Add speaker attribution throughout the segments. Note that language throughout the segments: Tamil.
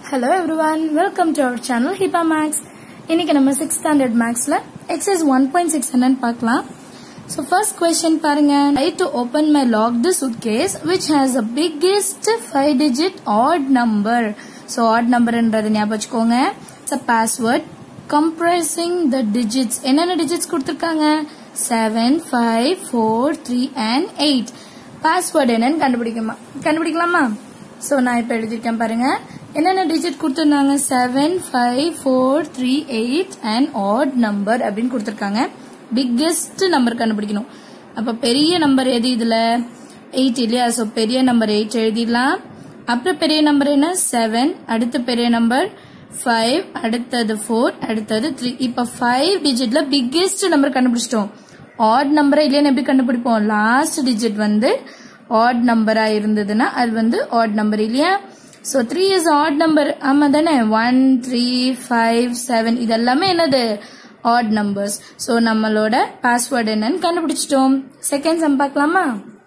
Speaker 1: Hello everyone welcome to our channel Hiba maths இன்னைக்கு நம்ம சிக்ஸ் ஸ்டாண்டர்ட் மேக்ஸ்ல எக்ஸசைஸ் ஒன் பாயிண்ட் சிக்ஸ் என்னன்னு பார்க்கலாம் ஸோ ஃபர்ஸ்ட் கொஸ்டின் பாருங்க I to open my locked suitcase which has the biggest five digit odd number so odd நம்பர்ன்றது ஞாபகம் வச்சுக்கோங்க it's a password comprising the digits என்னென்ன டிஜிட்ஸ் கொடுத்துருக்காங்க seven five four three and eight password என்னன்னு கண்டுபிடிக்குமா கண்டுபிடிக்கலாமா ஸோ நான் இப்போ எழுதியிருக்கேன் பாருங்க என்னென்ன டிஜிட் கொடுத்துருந்தாங்க seven five four three eight and odd number அப்படின்னு கொடுத்துருக்காங்க பிக்கெஸ்ட் நம்பர் கண்டுபிடிக்கணும் அப்போ பெரிய நம்பர் எது இதுல எயிட் இல்லையா ஸோ பெரிய நம்பர் எயிட் எழுதிடலாம் அப்புறம் பெரிய நம்பர் என்ன செவன் அடுத்த பெரிய நம்பர் ஃபைவ் அடுத்தது ஃபோர் அடுத்தது த்ரீ இப்போ ஃபைவ் டிஜிட்ல பிக்கெஸ்ட் நம்பர் கண்டுபிடிச்சிட்டோம் ஆட் நம்பரை இல்லைன்னு எப்படி கண்டுபிடிப்போம் லாஸ்ட் டிஜிட் வந்து ஆட் நம்பரா இருந்ததுன்னா அது வந்து ஆட் நம்பர் இல்லையா so three is odd number ஆமா தானே ஒன் த்ரீ ஃபைவ் செவன் இதெல்லாமே என்னது ஆட் நம்பர்ஸ் ஸோ நம்மளோட பாஸ்வேர்டு என்னன்னு கண்டுபிடிச்சிட்டோம் செகண்ட் சம் பார்க்கலாமா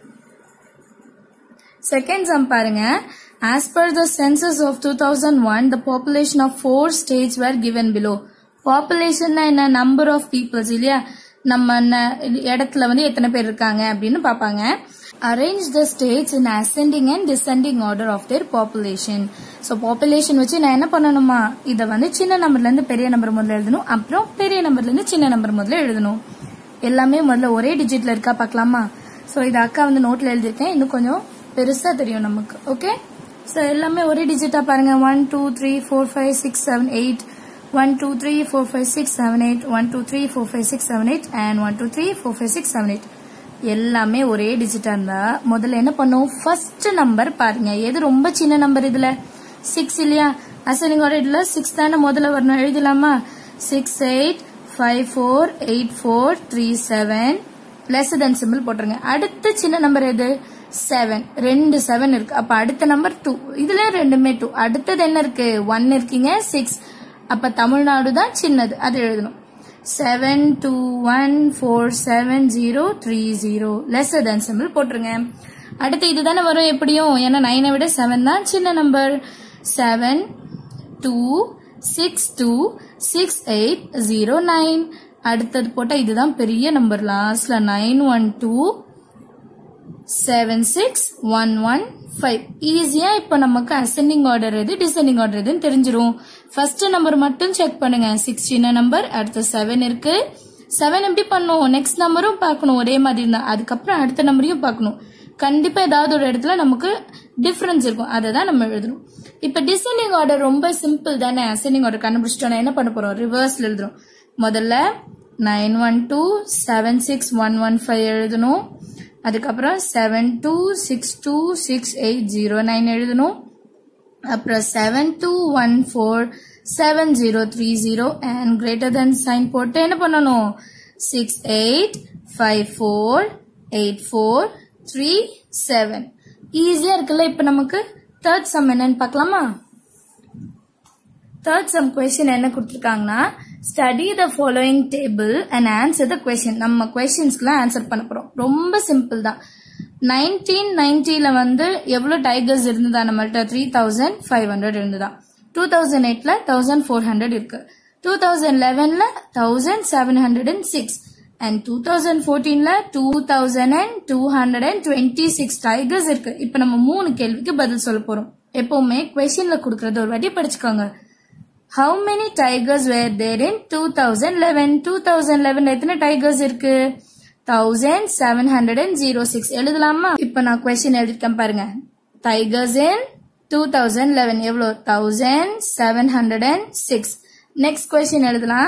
Speaker 1: செகண்ட் சம் பாருங்க as per the census of 2001 the population of four states were given below population என்ன number of peoples இல்லையா நம்ம ந- இடத்துல வந்து எத்தனை பேர் இருக்காங்க அப்படின்னு பார்ப்பாங்க arrange the states in ascending and descending order of their population so population வச்சு நான் என்ன பண்ணணுமா இதை வந்து சின்ன நம்பர்ல இருந்து பெரிய நம்பர் முதல்ல எழுதணும் அப்புறம் பெரிய நம்பர்ல இருந்து சின்ன நம்பர் முதல்ல எழுதணும் எல்லாமே முதல்ல ஒரே டிஜிட்ல இருக்கா பார்க்கலாமா ஸோ இது அக்கா வந்து நோட்ல எழுதியிருக்கேன் இன்னும் கொஞ்சம் பெருசா தெரியும் நமக்கு ஓகே ஸோ எல்லாமே ஒரே டிஜிட்டா பாருங்க one two three four five six seven eight one two three four five six seven eight one two three four five six seven eight and one two three four five six seven eight எல்லாமே ஒரே டிஜிட்டா இருந்தா முதல்ல என்ன பண்ணும் ஃபர்ஸ்ட் நம்பர் பாருங்க எது ரொம்ப சின்ன நம்பர் இதுல சிக்ஸ் இல்லையா அசனிங் ஆர்டர்ல சிக்ஸ் தானே முதல்ல வரணும் எழுதலாமா six eight five four eight four three seven less than simple போட்டுருங்க அடுத்த சின்ன நம்பர் எது செவன் ரெண்டு செவன் இருக்கு அப்ப அடுத்த நம்பர் டூ இதுல ரெண்டுமே டூ அடுத்தது என்ன இருக்கு ஒன் இருக்கீங்க சிக்ஸ் அப்ப தமிழ்நாடு தான் சின்னது அது எழுதணும் seven two one four seven zero three zero less than simple போட்டுருங்க அடுத்து இதுதானே வரும் எப்படியும் ஏன்னா நைனை விட செவன் தான் சின்ன number seven two six two six eight zero nine அடுத்தது போட்டா இதுதான் பெரிய நம்பர் லாஸ்ட்ல nine one two seven six one one five ஈஸியா இப்போ நமக்கு அசெண்டிங் ஆர்டர் எது டிசெண்டிங் ஆர்டர் எதுன்னு தெரிஞ்சிரும் ஃபர்ஸ்ட் நம்பர் மட்டும் செக் பண்ணுங்க சிக்ஸ் சின்ன நம்பர் அடுத்து செவன் இருக்கு செவன் எப்படி பண்ணும் நெக்ஸ்ட் நம்பரும் பார்க்கணும் ஒரே மாதிரி இருந்தா அதுக்கப்புறம் அடுத்த நம்பரையும் பார்க்கணும் கண்டிப்பா ஏதாவது ஒரு இடத்துல நமக்கு டிஃபரன்ஸ் இருக்கும் அதை தான் நம்ம எழுதணும் இப்போ டிசெண்டிங் ஆர்டர் ரொம்ப சிம்பிள் தானே அசெண்டிங் ஆர்டர் கண்டுபிடிச்சிட்டோம்னா என்ன பண்ண போறோம் ரிவர்ஸ்ல எழுதுறோம் முதல்ல nine one two seven six one one five எழுதணும் அதுக்கப்புறம் seven two six two six eight zero nine எழுதணும் அப்புறம் seven two one four seven zero three zero and greater than sign போட்டு என்ன பண்ணணும் six eight five four eight four three seven ஈஸியா இருக்குல்ல இப்ப நமக்கு தேர்ட் சம் என்னன்னு பார்க்கலாமா தேர்ட் சம் கொஸ்டின் என்ன கொடுத்துருக்காங்கன்னா study the following table and answer the question நம்ம கொஸ்டின்ஸ்க்குலாம் ஆன்சர் பண்ண போறோம் ரொம்ப சிம்பிள் தான் நைன்டீன் நைன்டில வந்து எவ்வளவு டைகர்ஸ் இருந்ததா நம்மள்ட்ட த்ரீ தௌசண்ட் ஃபைவ் ஹண்ட்ரட் இருந்ததா டூ தௌசண்ட் எயிட்ல தௌசண்ட் ஃபோர் ஹண்ட்ரட் இருக்கு டூ தௌசண்ட் லெவன்ல thousand seven hundred and six and two thousand ஃபோர்டீன்ல two thousand and two hundred and twenty six tigers இருக்கு இப்ப நம்ம மூணு கேள்விக்கு பதில் சொல்ல போறோம் எப்பவுமே கொஸ்டின்ல கொடுக்கறது ஒரு வாட்டி படிச்சுக்கோங்க how many tigers were there in two thousand eleven two thousand eleven எத்தனை டைகர்ஸ் இருக்கு thousand seven hundred and zero six எழுதலாமா இப்ப நான் கொஸ்டின் எழுதிருக்கேன் பாருங்க tigers in two thousand eleven எவ்வளோ thousand seven hundred and six next question எழுதலாம்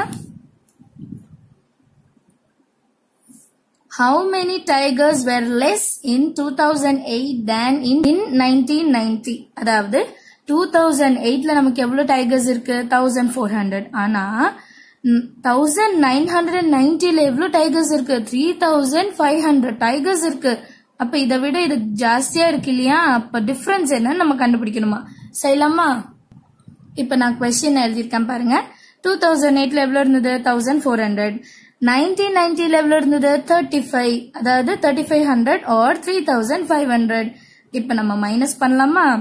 Speaker 1: How many tigers were less in 2008 than in, in 1990? அதாவது 2008ல நமக்கு எவ்வளவு டைகர்ஸ் இருக்கு 1400 ஆனா தௌசண்ட் நைன் ஹண்ட்ரட் நைன்டில எவ்வளவு டைகர்ஸ் இருக்கு three thousand five hundred tigers இருக்கு அப்ப இதை விட இது ஜாஸ்தியா இருக்கு இல்லையா அப்ப டிஃபரன்ஸ் என்னன்னு நம்ம கண்டுபிடிக்கணுமா செய்யலாமா இப்ப நான் கொஸ்டின் எழுதியிருக்கேன் பாருங்க டூ தௌசண்ட் எயிட்ல எவ்வளவு இருந்தது தௌசண்ட் ஃபோர் ஹண்ட்ரட் நைன்டீன் நைன்டில எவ்வளவு இருந்தது தேர்ட்டி ஃபைவ் அதாவது thirty five hundred or three thousand five hundred இப்ப நம்ம மைனஸ் பண்ணலாமா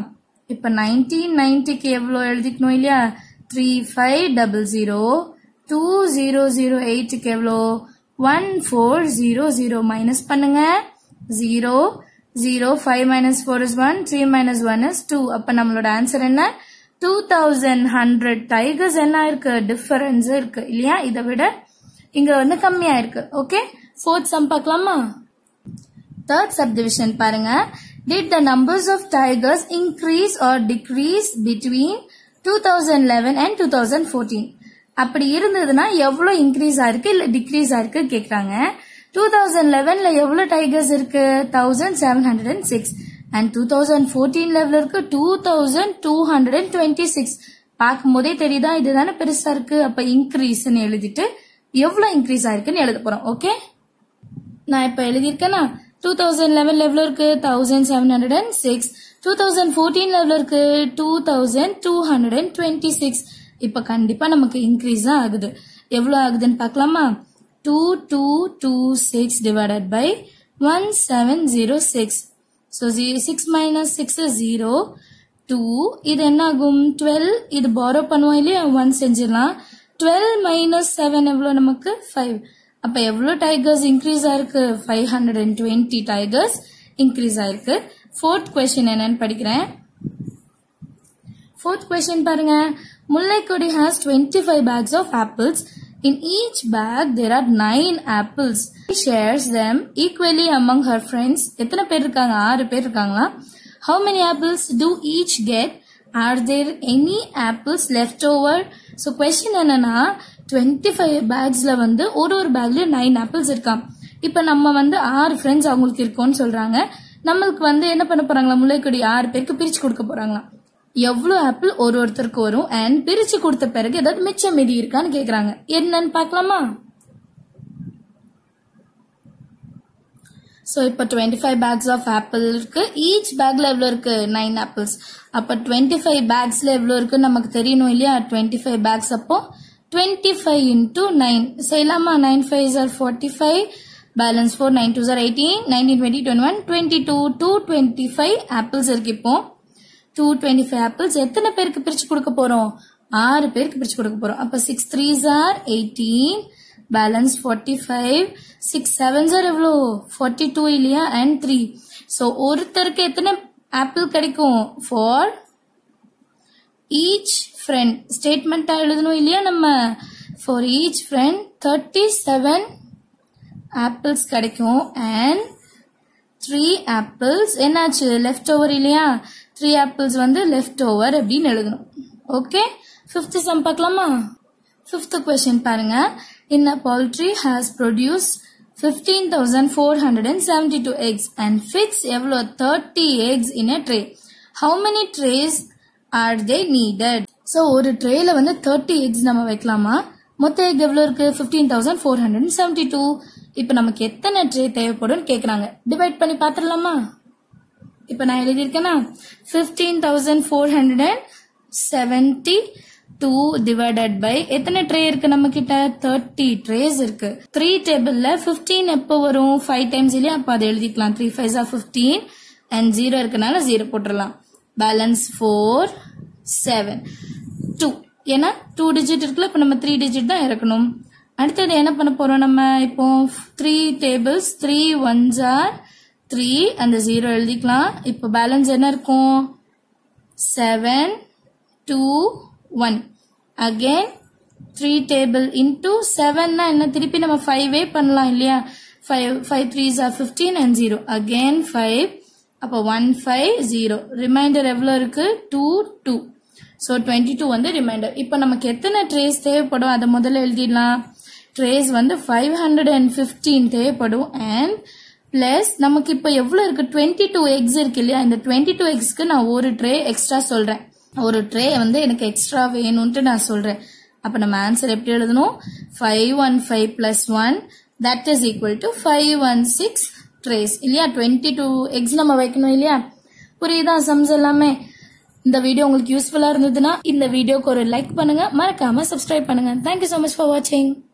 Speaker 1: இப்போ நைன்டீன் நைன்டிக்கு எவ்வளோ எழுதிக்கணும் இல்லையா three five double zero two zero zero எயிட்டுக்கு எவ்வளோ one four zero zero minus பண்ணுங்க zero zero five minus four is one three minus one is two அப்போ நம்மளோட ஆன்சர் என்ன டூ தௌசண்ட் ஹண்ட்ரட் டைகர்ஸ் என்ன இருக்கு டிஃபரன்ஸ் இருக்கு இல்லையா இதை விட இங்க வந்து கம்மியா இருக்கு ஓகே ஃபோர்த் சம் பார்க்கலாமா தேர்ட் சப்டிவிஷன் பாருங்க did the numbers of tigers increase or decrease between 2011 and 2014 அப்படி இருந்ததுன்னா எவ்வளவு இன்க்ரீஸ் ஆயிருக்கு இல்ல டிக்ரீஸ் ஆயிருக்கு கேக்குறாங்க டூ தௌசண்ட் லெவன்ல எவ்வளவு டைகர்ஸ் இருக்கு thousand seven hundred and six and two thousand fourteen level இருக்கு two thousand two hundred and twenty six பார்க்கும் போதே தெரியுதா இதுதானே பெருசா இருக்கு அப்ப இன்க்ரீஸ்ன்னு எழுதிட்டு எவ்வளவு இன்க்ரீஸ் ஆயிருக்குன்னு எழுத போறோம் ஓகே நான் இப்ப எழுதியிருக்கேனா டூ தௌசண்ட் லெவன் லெவலில் இருக்கு thousand seven hundred and six two thousand fourteen லெவலில் இருக்கு two thousand two hundred and twenty six இப்போ கண்டிப்பா நமக்கு இன்க்ரீஸ் தான் ஆகுது எவ்வளோ ஆகுதுன்னு பார்க்கலாமா two two two six divided by one seven zero six so six minus six zero two இது என்ன ஆகும் டுவெல் இது பாரோ பண்ணுவோம் இல்லையா ஒன் செஞ்சிடலாம் டுவெல் மைனஸ் செவன் எவ்வளோ நமக்கு ஃபைவ் அப்ப எவ்வளவு டைகர்ஸ் இன்க்ரீஸ் ஆயிருக்கு five hundred and twenty tigers increase ஆயிருக்கு ஃபோர்த் கொஸ்டின் என்னன்னு படிக்கிறேன் ஃபோர்த் கொஸ்டின் பாருங்க Mullaikodi has twenty five packs of apples in each pack there are nine apples shares them equally among her friends எத்தனை பேர் இருக்காங்க ஆறு பேர் இருக்காங்களா how many apples do each get are there any apples left over so question என்னன்னா டுவெண்ட்டி ஃபைவ் பேக்ஸ்ல வந்து ஒரு ஒரு பேக்லயும் நைன் ஆப்பிள்ஸ் இருக்காம் இப்போ நம்ம வந்து ஆறு ஃப்ரெண்ட்ஸ் அவங்களுக்கு இருக்கோம்னு சொல்றாங்க நம்மளுக்கு வந்து என்ன பண்ண போறாங்களா முல்லைக்கொடி ஆறு பேருக்கு பிரிச்சு கொடுக்க போறாங்களாம் எவ்வளவு ஆப்பிள் ஒரு ஒருத்தருக்கு வரும் அண்ட் பிரிச்சு கொடுத்த பிறகு ஏதாவது மிச்சம் மீதி இருக்கான்னு கேக்குறாங்க என்னன்னு பார்க்கலாமா ஸோ இப்போ twenty five packs of apple இருக்கு ஈச் பேக்ல எவ்வளோ இருக்கு நைன் ஆப்பிள்ஸ் அப்போ டுவெண்ட்டி ஃபைவ் பேக்ஸ்ல எவ்வளோ இருக்குன்னு நமக்கு தெரியணும் இல்லையா டுவெண்ட்டி ஃபைவ் பேக்ஸ் அப்போ டுவெண்ட்டி ஃபைவ் இன்டூ நைன் செய்யலாமா நைன் ஃபைவ் சார் forty five balance four nine two சார் eighteen nineteen twenty twenty one twenty two two twenty five apples இருக்கு இப்போ டூ டுவெண்ட்டி ஃபைவ் ஆப்பிள்ஸ் எத்தனை பேருக்கு பிரிச்சு கொடுக்க போறோம் ஆறு பேருக்கு பிரிச்சு கொடுக்க போறோம் அப்ப சிக்ஸ் த்ரீ சார் eighteen balance forty five six seven சார் எவ்வளோ ஃபார்ட்டி டூ இல்லையா அண்ட் த்ரீ ஸோ ஒருத்தருக்கு எத்தனை ஆப்பிள் கிடைக்கும் ஃபார் ஈச் ஃப்ரெண்ட் ஸ்டேட்மெண்ட்டா எழுதணும் இல்லையா நம்ம for each friend thirty seven apples கிடைக்கும் அண்ட் த்ரீ ஆப்பிள்ஸ் என்னாச்சு லெஃப்ட் ஓவர் இல்லையா த்ரீ ஆப்பிள்ஸ் வந்து லெஃப்ட் ஓவர் அப்படின்னு எழுதணும் ஓகே ஃபிஃப்த் சம் பார்க்கலாமா ஃபிஃப்த் கொஸ்டின் பாருங்க in a poultry has produce fifteen thousand four hundred and seventy two eggs and fix எவ்வளோ thirty eggs in a tray how many trays are they needed so ஒரு ட்ரேல வந்து தேர்ட்டி எக்ஸ் நம்ம வைக்கலாமா மொத்த எக் எவ்வளோ இருக்கு fifteen thousand four hundred and seventy two இப்போ நமக்கு எத்தனை ட்ரே தேவைப்படும் கேட்குறாங்க டிவைட் பண்ணி பார்த்துடலாமா இப்போ நான் எழுதியிருக்கேன்னா fifteen thousand four hundred and seventy two divided by எத்தனை ட்ரே இருக்கு நம்ம கிட்ட தேர்ட்டி ட்ரேஸ் இருக்கு த்ரீ டேபிள்ல ஃபிஃப்டீன் எப்போ வரும் ஃபைவ் டைம்ஸ் இல்லையா அப்போ அதை எழுதிக்கலாம் three five are fifteen and zero இருக்கனால ஜீரோ போட்டுடலாம் பேலன்ஸ் ஃபோர் செவன் டூ ஏன்னா டூ டிஜிட் இருக்குல்ல இப்போ நம்ம த்ரீ டிஜிட் தான் இறக்கணும் அடுத்தது என்ன பண்ண போறோம் நம்ம இப்போ three tables three ones are three அந்த ஜீரோ எழுதிக்கலாம் இப்போ பேலன்ஸ் என்ன இருக்கும் seven two one again three table into செவன்னா என்ன திருப்பி நம்ம ஃபைவே பண்ணலாம் இல்லையா five five threes are fifteen and zero again five அப்போ ஒன் ஃபைவ் ஜீரோ ரிமைண்டர் எவ்வளோ இருக்கு two two so twenty two வந்து ரிமைண்டர் இப்போ நமக்கு எத்தனை ட்ரேஸ் தேவைப்படும் அதை முதல்ல எழுதிடலாம் ட்ரேஸ் வந்து ஃபைவ் ஹண்ட்ரட் அண்ட் ஃபிஃப்டீன் தேவைப்படும் அண்ட் பிளஸ் நமக்கு இப்போ எவ்வளோ இருக்கு டுவெண்ட்டி டூ எக்ஸ் இருக்கு இல்லையா இந்த டுவெண்ட்டி டூ எக்ஸ்க்கு நான் ஒரு ட்ரே எக்ஸ்ட்ரா சொல்றேன் ஒரு ட்ரே வந்து எனக்கு எக்ஸ்ட்ரா வேணும்ட்டு நான் சொல்றேன் அப்போ நம்ம ஆன்சர் எப்படி எழுதணும் five one five plus one that is equal to five one six ட்ரேஸ் இல்லையா டுவெண்ட்டி டூ எக்ஸ் நம்ம வைக்கணும் இல்லையா புரியுதா சம்ஸ் எல்லாமே இந்த வீடியோ உங்களுக்கு யூஸ்ஃபுல்லா இருந்ததுன்னா இந்த வீடியோக்கு ஒரு லைக் பண்ணுங்க மறக்காம சப்ஸ்கிரைப் பண்ணுங்க தேங்க்யூ so மச் ஃபார் வாட்சிங்